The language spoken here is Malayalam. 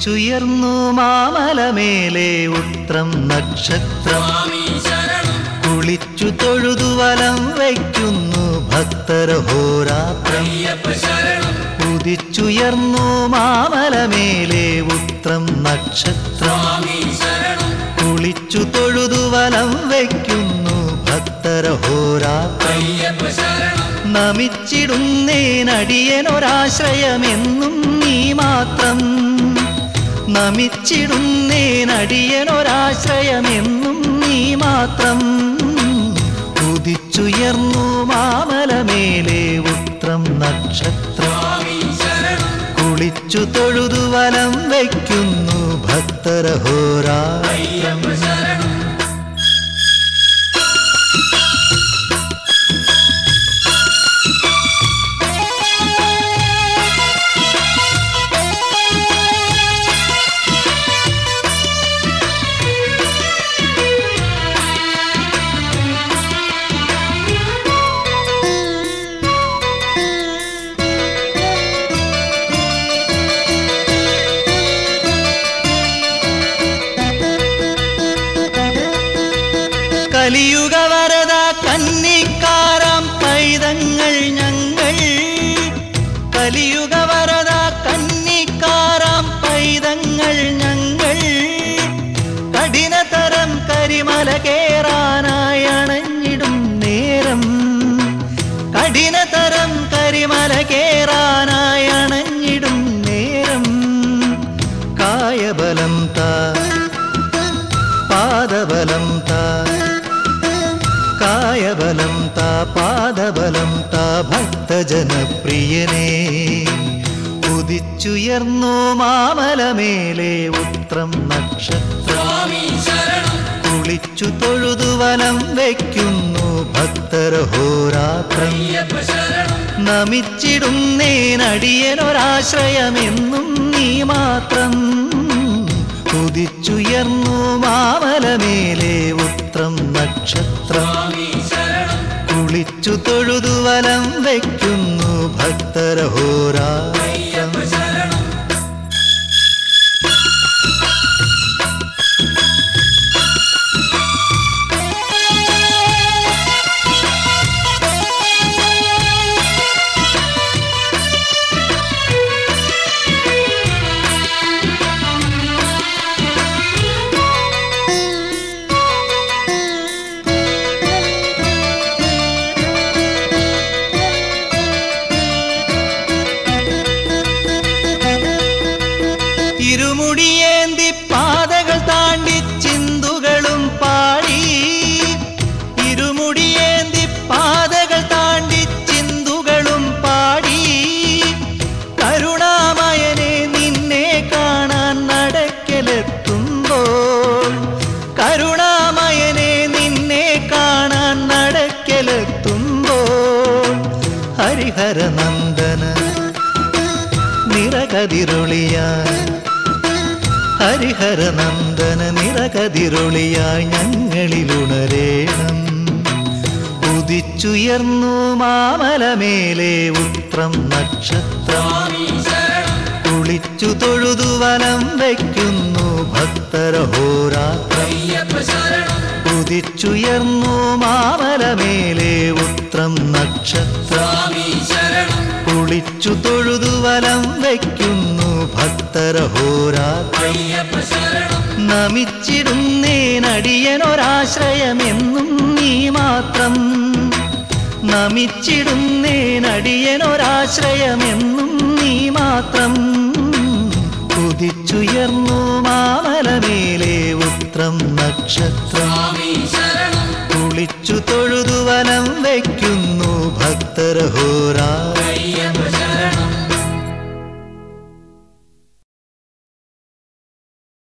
ഉദിച്ചുയർന്നു മാമലമേലെ ഉത്രം നക്ഷത്രം കുളിച്ചു തൊഴുതു വലം വയ്ക്കുന്നു ഭക്തരഹോരാത്രം ഉദിച്ചുയർന്നു മാമലമേലെ ഉത്രം നക്ഷത്രം കുളിച്ചു തൊഴുതു വലം വയ്ക്കുന്നു ഭക്തരഹോരാത്രം നമിച്ചിടുന്നേനടിയനൊരാശ്രയമെന്നും നീ മാത്രം നമിച്ചിടുന്നേനടിയനൊരാശ്രയമെന്നും നീ മാത്രം ഉദിച്ചുയർന്നു മാമലമേലെ ഉത്രം നക്ഷത്രം കുളിച്ചു തൊഴുതു വലം വയ്ക്കുന്നു ഭക്തരഹോരാത്രം കലിയുഗ വരദ കന്നിക്കാരാം പൈതങ്ങൾ ഞങ്ങൾ കലിയുഗ വരദ കന്നിക്കാരാം പൈതങ്ങൾ ഞങ്ങൾ കഠിനതരം കരിമല കേറാനായി അണഞ്ഞിടും നേരം കഠിനതരം കരിമല കേറാനായി അണഞ്ഞിടും നേരം കായബലം താ പാദബലം താ കായബലം താ പാദബലം താ ഭക്തജനപ്രിയനേ ഉദിച്ചുയർന്നു മാമലമേലെ ഉത്രം നക്ഷത്രം കുളിച്ചു തൊഴുതു വലം വയ്ക്കുന്നു ഭക്തരഹോരാത്രം നമിച്ചിടുന്നേനടിയനൊരാശ്രയമെന്നും നീ മാത്രം ഉദിച്ചുയർന്നു മാമലമേലെ ഉത്രം നക്ഷത്രം കുളിച്ചു തൊഴുതു വലം വയ്ക്കുന്നു ഭക്തരഹോരാത്രം ഇരുമുടിയേന്തി പാതകൾ താണ്ടി ചിന്തുകളും പാടി ഇരുമുടിയേന്തി പാതകൾ താണ്ടി ചിന്തുകളും പാടി കരുണാമയനെ നിന്നെ കാണാൻ നടക്കലെത്തുമ്പോൾ കരുണാമയനെ നിന്നെ കാണാൻ നടക്കലെത്തുമ്പോൾ ഹരിഹരനന്ദന നിറകതിരൊളിയാൻ ഹരിഹരനന്ദന നിറകതിരൊളിയായി ഞങ്ങളിലുണരേണം ഉദിച്ചുയർന്നു മാമലമേലെ ഉത്രം നക്ഷത്രം കുളിച്ചു തൊഴുതു വലം വയ്ക്കുന്നു ഭക്തരഹോരാത്രം ഉദിച്ചുയർന്നു മാമലമേലെ ഉത്രം നക്ഷത്രം കുളിച്ചു തൊഴുതു വലം വയ്ക്കുന്നു ഭക്തരഹോരാത്രം നമിച്ചിടുന്നേനടിയനൊരാശ്രയമെന്നും നീ മാത്രം നമിച്ചിടുന്നേനടിയനൊരാശ്രയമെന്നും നീ മാത്രം ഉദിച്ചുയർന്നു മാമലമേലെ ഉത്രം നക്ഷത്രം കുളിച്ചു തൊഴുതു വലം വയ്ക്കുന്നു ഭക്തരഹോരാ